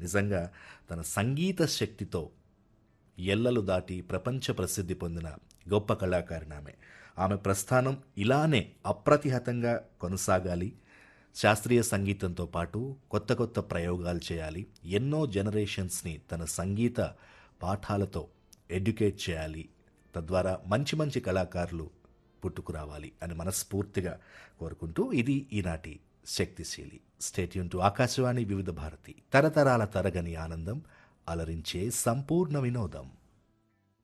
నిజంగా తన సంగీత శక్తితో ఎల్లలు దాటి ప్రపంచ ప్రసిద్ధి పొందిన గొప్ప కళాకారిణి ఆమె ఆమె ప్రస్థానం ఇలానే అప్రతిహతంగా కొనసాగాలి శాస్త్రీయ సంగీతంతో పాటు కొత్త కొత్త ప్రయోగాలు చేయాలి ఎన్నో జనరేషన్స్ని తన సంగీత పాఠాలతో ఎడ్యుకేట్ చేయాలి తద్వారా మంచి మంచి కళాకారులు పుట్టుకురావాలి అని మనస్ఫూర్తిగా కోరుకుంటూ ఇది ఈనాటి శక్తిశీలి స్టేట్యూన్ టు ఆకాశవాణి వివిధ భారతి తరతరాల తరగని ఆనందం అలరించే సంపూర్ణ వినోదం